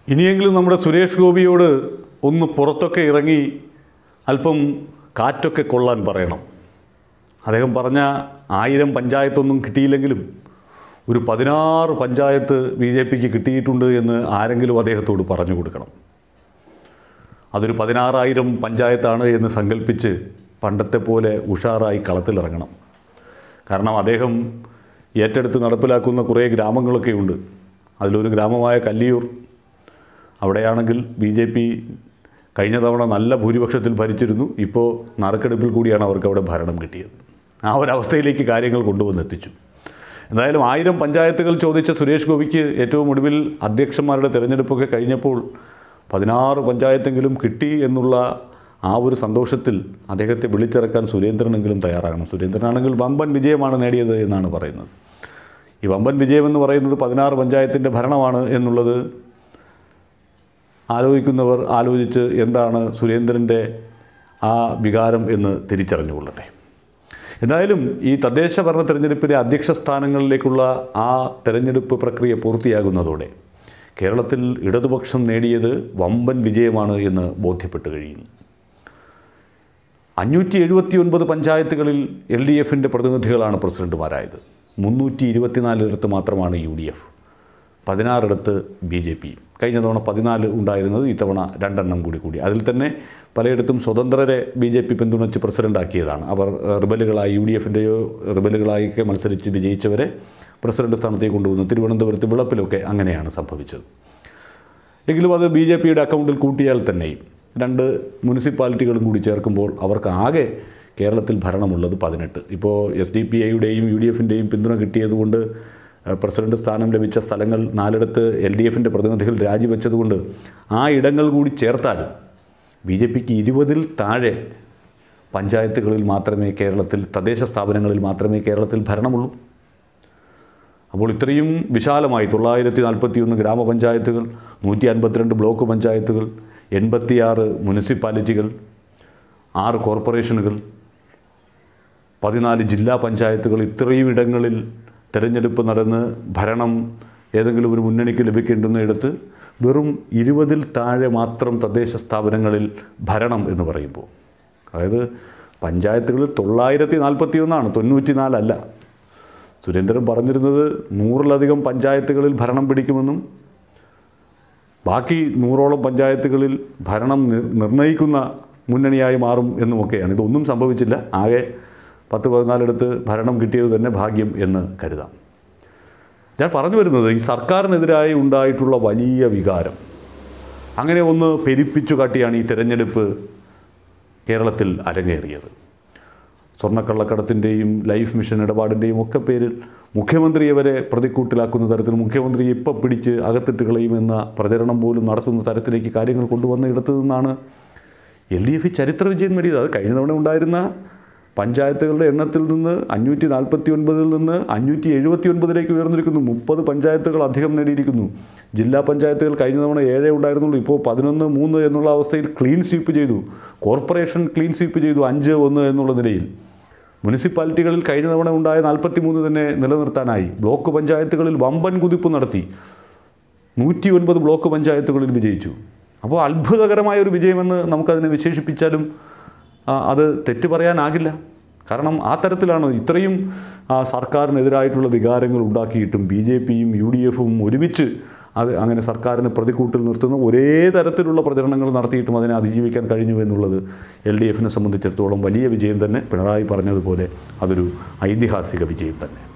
ഇനിയെങ്കിലും നമ്മുടെ സുരേഷ് ഗോപിയോട് ഒന്ന് പുറത്തൊക്കെ ഇറങ്ങി അല്പം കാറ്റൊക്കെ കൊള്ളാൻ പറയണം അദ്ദേഹം പറഞ്ഞ ആയിരം പഞ്ചായത്തൊന്നും കിട്ടിയില്ലെങ്കിലും ഒരു പതിനാറ് പഞ്ചായത്ത് ബി ജെ പിക്ക് കിട്ടിയിട്ടുണ്ട് എന്ന് ആരെങ്കിലും അദ്ദേഹത്തോട് പറഞ്ഞു കൊടുക്കണം അതൊരു പതിനാറായിരം പഞ്ചായത്താണ് എന്ന് സങ്കല്പിച്ച് പണ്ടത്തെ പോലെ ഉഷാറായി കളത്തിലിറങ്ങണം കാരണം അദ്ദേഹം ഏറ്റെടുത്ത് നടപ്പിലാക്കുന്ന കുറേ ഗ്രാമങ്ങളൊക്കെ ഉണ്ട് അതിലൊരു ഗ്രാമമായ കല്ലിയൂർ അവിടെയാണെങ്കിൽ ബി ജെ പി കഴിഞ്ഞ തവണ നല്ല ഭൂരിപക്ഷത്തിൽ ഭരിച്ചിരുന്നു ഇപ്പോൾ നറുക്കെടുപ്പിൽ കൂടിയാണ് അവർക്ക് അവിടെ ഭരണം കിട്ടിയത് ആ ഒരവസ്ഥയിലേക്ക് കാര്യങ്ങൾ കൊണ്ടുവന്നെത്തിച്ചു എന്തായാലും ആയിരം പഞ്ചായത്തുകൾ ചോദിച്ച സുരേഷ് ഗോപിക്ക് ഏറ്റവും ഒടുവിൽ അധ്യക്ഷന്മാരുടെ തിരഞ്ഞെടുപ്പൊക്കെ കഴിഞ്ഞപ്പോൾ പതിനാറ് പഞ്ചായത്തെങ്കിലും കിട്ടി എന്നുള്ള ആ ഒരു സന്തോഷത്തിൽ അദ്ദേഹത്തെ വിളിച്ചിറക്കാൻ സുരേന്ദ്രനെങ്കിലും തയ്യാറാകണം സുരേന്ദ്രനാണെങ്കിൽ വമ്പൻ വിജയമാണ് നേടിയത് എന്നാണ് പറയുന്നത് ഈ വമ്പൻ വിജയം എന്ന് പറയുന്നത് പതിനാറ് പഞ്ചായത്തിൻ്റെ ഭരണമാണ് എന്നുള്ളത് ആലോചിക്കുന്നവർ ആലോചിച്ച് എന്താണ് സുരേന്ദ്രൻ്റെ ആ വികാരം എന്ന് തിരിച്ചറിഞ്ഞുകൊള്ളട്ടെ എന്തായാലും ഈ തദ്ദേശ ഭരണ തെരഞ്ഞെടുപ്പിലെ അധ്യക്ഷ സ്ഥാനങ്ങളിലേക്കുള്ള ആ തെരഞ്ഞെടുപ്പ് പ്രക്രിയ പൂർത്തിയാകുന്നതോടെ കേരളത്തിൽ ഇടതുപക്ഷം നേടിയത് വമ്പൻ വിജയമാണ് എന്ന് ബോധ്യപ്പെട്ട് കഴിയുന്നു അഞ്ഞൂറ്റി എഴുപത്തി ഒൻപത് പഞ്ചായത്തുകളിൽ എൽ ഡി എഫിൻ്റെ പ്രതിനിധികളാണ് പ്രസിഡന്റുമാരായത് മുന്നൂറ്റി ഇരുപത്തിനാലിടത്ത് മാത്രമാണ് യു ഡി എഫ് പതിനാറിടത്ത് ബി ജെ പി കഴിഞ്ഞ തവണ പതിനാല് ഉണ്ടായിരുന്നത് ഇത്തവണ രണ്ടെണ്ണം കൂടി കൂടി അതിൽ തന്നെ പലയിടത്തും സ്വതന്ത്രരെ ബി ജെ പി പിന്തുണച്ച് പ്രസിഡൻ്റാക്കിയതാണ് അവർ ഏഹ്, റിബലുകളായി യു ഡി എഫിൻ്റെയോ റിബലുകളായൊക്കെ മത്സരിച്ച് വിജയിച്ചവരെ പ്രസിഡന്റ് സ്ഥാനത്തേക്ക് കൊണ്ടുവന്നു തിരുവനന്തപുരത്ത് വിളപ്പിലൊക്കെ അങ്ങനെയാണ് സംഭവിച്ചത് എങ്കിലും അത് ബി ജെ പിയുടെ അക്കൗണ്ടിൽ കൂട്ടിയാൽ തന്നെയും രണ്ട് മുനിസിപ്പാലിറ്റികളും കൂടി ചേർക്കുമ്പോൾ അവർക്ക് ആകെ കേരളത്തിൽ ഭരണമുള്ളത് പതിനെട്ട് ഇപ്പോൾ എസ് ഡി പി ഐയുടെയും യു ഡി എഫിൻ്റെയും പിന്തുണ കിട്ടിയതുകൊണ്ട് ഏഹ്, പ്രസിഡന്റ് സ്ഥാനം ലഭിച്ച സ്ഥലങ്ങൾ നാലിടത്ത് എൽ ഡി എഫിൻ്റെ പ്രതിനിധികൾ രാജിവെച്ചതുകൊണ്ട് ആ ഇടങ്ങൾ കൂടി ചേർത്താലും ബി ജെ പിക്ക് ഇരുപതിൽ താഴെ പഞ്ചായത്തുകളിൽ മാത്രമേ കേരളത്തിൽ തദ്ദേശ സ്ഥാപനങ്ങളിൽ മാത്രമേ കേരളത്തിൽ ഭരണമുള്ളൂ അപ്പോൾ ഇത്രയും വിശാലമായി തൊള്ളായിരത്തി നാൽപ്പത്തി ഒന്ന് ഗ്രാമപഞ്ചായത്തുകൾ നൂറ്റി അൻപത്തിരണ്ട് ബ്ലോക്ക് പഞ്ചായത്തുകൾ എൺപത്തിയാറ് മുനിസിപ്പാലിറ്റികൾ ആറ് കോർപ്പറേഷനുകൾ പതിനാല് ജില്ലാ പഞ്ചായത്തുകൾ ഇത്രയും ഇടങ്ങളിൽ തെരഞ്ഞെടുപ്പ് നടന്ന് ഭരണം ഏതെങ്കിലും ഒരു മുന്നണിക്ക് ലഭിക്കേണ്ടുന്നയിടത്ത് വെറും ഇരുപതിൽ താഴെ മാത്രം തദ്ദേശ സ്ഥാപനങ്ങളിൽ ഭരണം എന്ന് പറയുമ്പോൾ അതായത് പഞ്ചായത്തുകളിൽ തൊള്ളായിരത്തി നാൽപ്പത്തി ഒന്നാണ് തൊണ്ണൂറ്റി നാലല്ല സുരേന്ദ്രൻ പറഞ്ഞിരുന്നത് നൂറിലധികം പഞ്ചായത്തുകളിൽ ഭരണം പിടിക്കുമെന്നും ബാക്കി നൂറോളം പഞ്ചായത്തുകളിൽ ഭരണം നിർ- നിർണ്ണയിക്കുന്ന മുന്നണിയായി മാറും എന്നുമൊക്കെയാണ് ഇതൊന്നും സംഭവിച്ചില്ല ആകെ പത്ത് പതിനാലിടത്ത് ഭരണം കിട്ടിയത് തന്നെ ഭാഗ്യം എന്ന് കരുതാം ഞാൻ പറഞ്ഞു വരുന്നത് ഈ സർക്കാരിനെതിരായി ഉണ്ടായിട്ടുള്ള വലിയ വികാരം അങ്ങനെ ഒന്ന് പെരിപ്പിച്ചു കാട്ടിയാണ് ഈ തെരഞ്ഞെടുപ്പ് കേരളത്തിൽ അരങ്ങേറിയത് സ്വർണ്ണക്കള്ളക്കടത്തിൻ്റെയും ലൈഫ് മിഷൻ ഇടപാടിൻ്റെയും ഒക്കെ പേരിൽ മുഖ്യമന്ത്രിയെ വരെ പ്രതിക്കൂട്ടിലാക്കുന്ന തരത്തിൽ മുഖ്യമന്ത്രിയെ ഇപ്പം പിടിച്ച് അകത്തിട്ട് കളയുമെന്ന പ്രചരണം പോലും നടത്തുന്ന തരത്തിലേക്ക് കാര്യങ്ങൾ കൊണ്ടുവന്ന ഇടത്തു നിന്നാണ് എൽ ഡി എഫ് ചരിത്ര വിജയം നേടിയത് അത് കഴിഞ്ഞ തവണ ഉണ്ടായിരുന്ന പഞ്ചായത്തുകളുടെ എണ്ണത്തിൽ നിന്ന് അഞ്ഞൂറ്റി നാൽപ്പത്തി ഒൻപതിൽ നിന്ന് അഞ്ഞൂറ്റി എഴുപത്തി ഒൻപതിലേക്ക് ഉയർന്നിരിക്കുന്നു മുപ്പത് പഞ്ചായത്തുകൾ അധികം നേടിയിരിക്കുന്നു ജില്ലാ പഞ്ചായത്തുകൾ കഴിഞ്ഞ തവണ ഏഴേ ഉണ്ടായിരുന്നുള്ളൂ ഇപ്പോൾ പതിനൊന്ന് മൂന്ന് എന്നുള്ള അവസ്ഥയിൽ ക്ലീൻ സ്വീപ്പ് ചെയ്തു കോർപ്പറേഷൻ ക്ലീൻ സ്വീപ്പ് ചെയ്തു അഞ്ച് ഒന്ന് എന്നുള്ള നിലയിൽ മുനിസിപ്പാലിറ്റികളിൽ കഴിഞ്ഞ തവണ ഉണ്ടായ നാൽപ്പത്തി മൂന്ന് തന്നെ നിലനിർത്താനായി ബ്ലോക്ക് പഞ്ചായത്തുകളിൽ വമ്പൻ കുതിപ്പ് നടത്തി നൂറ്റി ഒൻപത് ബ്ലോക്ക് പഞ്ചായത്തുകളിൽ വിജയിച്ചു അപ്പോൾ അത്ഭുതകരമായ ഒരു വിജയമെന്ന് നമുക്കതിനെ വിശേഷിപ്പിച്ചാലും ആ, അത് തെറ്റ് പറയാനാകില്ല കാരണം ആ തരത്തിലാണ് ഇത്രയും ആ, സർക്കാരിനെതിരായിട്ടുള്ള വികാരങ്ങൾ ഉണ്ടാക്കിയിട്ടും ബി ജെ പിയും യു ഡി എഫും ഒരുമിച്ച് അത് അങ്ങനെ സർക്കാരിനെ പ്രതിക്കൂട്ടിൽ നിർത്തുന്ന ഒരേ തരത്തിലുള്ള പ്രചരണങ്ങൾ നടത്തിയിട്ടും അതിനെ അതിജീവിക്കാൻ കഴിഞ്ഞു എന്നുള്ളത് എൽ ഡി എഫിനെ സംബന്ധിച്ചിടത്തോളം വലിയ വിജയം തന്നെ പിണറായി പറഞ്ഞതുപോലെ അതൊരു ഐതിഹാസിക വിജയം തന്നെ